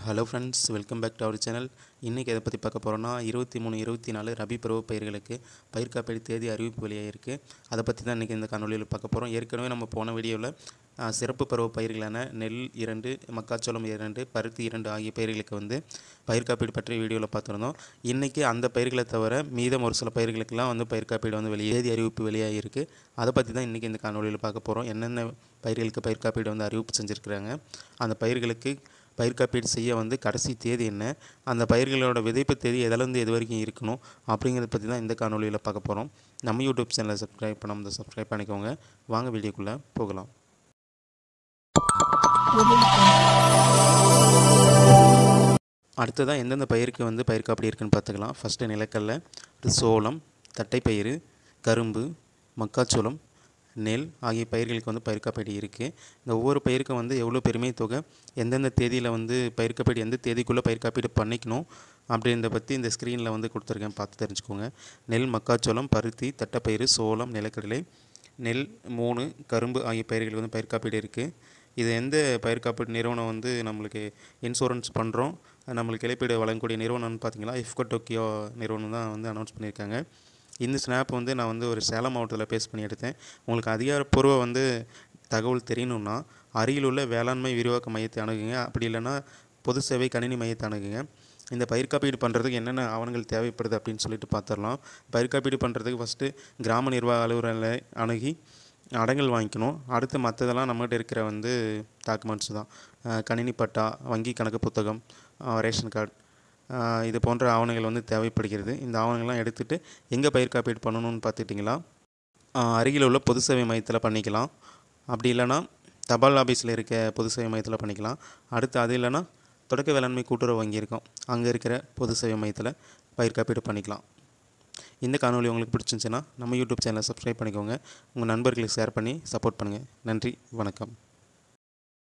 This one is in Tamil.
hello friends welcome back to our channel இன்றைக்கி எதை பற்றி பார்க்க போகிறோன்னா இருபத்தி மூணு இருபத்தி நாலு ரபி பருவ பயிர்களுக்கு பயிர் காப்பீடு தேதி அறிவிப்பு வெளியாகிருக்கு அதை பற்றி தான் இன்றைக்கி இந்த காணொலியில் பார்க்க போகிறோம் ஏற்கனவே நம்ம போன வீடியோவில் சிறப்பு பருவ பயிர்களான நெல் இரண்டு மக்காச்சோளம் இரண்டு பருத்தி இரண்டு ஆகிய பயிர்களுக்கு வந்து பயிர் காப்பீடு பற்றி வீடியோவில் பார்த்துருந்தோம் இன்றைக்கி அந்த பயிர்களை தவிர மீதம் ஒரு சில பயிர்களுக்கெல்லாம் வந்து பயிர் காப்பீடு வந்து வெளியே தேதி அறிவிப்பு வெளியாகிருக்கு அதை பற்றி தான் இன்றைக்கி இந்த காணொலியில் பார்க்க போகிறோம் என்னென்ன பயிர்களுக்கு பயிர் காப்பீடு வந்து அறிவிப்பு செஞ்சுருக்கிறாங்க அந்த பயிர்களுக்கு பயிர் காப்பீடு செய்ய வந்து கடைசி தேதி என்ன அந்த பயிர்களோட விதைப்பு தேதி எதிலேருந்து எது வரைக்கும் இருக்கணும் அப்படிங்கிறத பற்றி தான் இந்த காணொலியில் பார்க்க போகிறோம் நம்ம யூடியூப் சேனலை சப்ஸ்கிரைப் பண்ணாமல் சப்ஸ்கிரைப் பண்ணிக்கோங்க வாங்க வீடியோக்குள்ளே போகலாம் அடுத்ததாக எந்தெந்த பயிருக்கு வந்து பயிர் காப்பீடு இருக்குன்னு பார்த்துக்கலாம் ஃபஸ்ட்டு நிலக்கடலை அடுத்து சோளம் தட்டைப்பயிறு கரும்பு மக்காச்சோளம் நெல் ஆகிய பயிர்களுக்கு வந்து பயிர் காப்பீடு இருக்குது இந்த ஒவ்வொரு பயிருக்கும் வந்து எவ்வளோ பெருமை தொகை எந்தெந்த தேதியில் வந்து பயிர் காப்பீடு எந்த தேதிக்குள்ளே பயிர் காப்பீடு பண்ணிக்கணும் அப்படின்றத பற்றி இந்த ஸ்க்ரீனில் வந்து கொடுத்துருக்கேன் பார்த்து தெரிஞ்சுக்கோங்க நெல் மக்காச்சோளம் பருத்தி தட்டைப்பயிறு சோளம் நிலக்கடலை நெல் மூணு கரும்பு ஆகிய பயிர்களுக்கு வந்து பயிர் காப்பீடு இருக்குது இது எந்த பயிர் காப்பீடு நிறுவனம் வந்து நம்மளுக்கு இன்சூரன்ஸ் பண்ணுறோம் நம்மளுக்கு இழப்பீடு வழங்கக்கூடிய நிறுவனம்னு பார்த்தீங்கன்னா இஃப்கோ டோக்கியோ நிறுவனம் தான் வந்து அனௌன்ஸ் பண்ணியிருக்காங்க இந்த ஸ்னாப் வந்து நான் வந்து ஒரு சேலம் மாவட்டத்தில் பேஸ் பண்ணி எடுத்தேன் உங்களுக்கு அதிகாரப்பூர்வ வந்து தகவல் தெரியணும்னா அருகிலுள்ள வேளாண்மை விரிவாக்க மையத்தை அணுகுங்க அப்படி இல்லைன்னா பொது சேவை கணினி மையத்தை அணுகுங்க இந்த பயிர் காப்பீடு பண்ணுறதுக்கு என்னென்ன ஆவணங்கள் தேவைப்படுது அப்படின்னு சொல்லிட்டு பார்த்துடலாம் பயிர் காப்பீடு பண்ணுறதுக்கு ஃபஸ்ட்டு கிராம நிர்வாக அலுவலரை அணுகி அடங்கல் வாங்கிக்கணும் அடுத்து மற்றதெல்லாம் நம்மகிட்ட இருக்கிற வந்து டாக்குமெண்ட்ஸ் தான் கணினி பட்டா வங்கி கணக்கு புத்தகம் ரேஷன் கார்டு இது போன்ற ஆவணங்கள் வந்து தேவைப்படுகிறது இந்த ஆவணங்கள்லாம் எடுத்துகிட்டு எங்கே பயிர் காப்பீடு பண்ணணும்னு பார்த்துட்டிங்களா அருகில் உள்ள பொது சேவை மையத்தில் பண்ணிக்கலாம் அப்படி இல்லைன்னா தபால் ஆஃபீஸில் இருக்க பொது சேவை மையத்தில் பண்ணிக்கலாம் அடுத்து அது இல்லைன்னா தொடக்க வேளாண்மை கூட்டுறவு வங்கி இருக்கும் அங்கே இருக்கிற பொது சேவை மையத்தில் பயிர் காப்பீடு பண்ணிக்கலாம் இந்த காணொலி உங்களுக்கு பிடிச்சிருந்துச்சுன்னா நம்ம யூடியூப் சேனலை சப்ஸ்கிரைப் பண்ணிக்கோங்க உங்கள் நண்பர்களுக்கு ஷேர் பண்ணி சப்போர்ட் பண்ணுங்கள் நன்றி வணக்கம்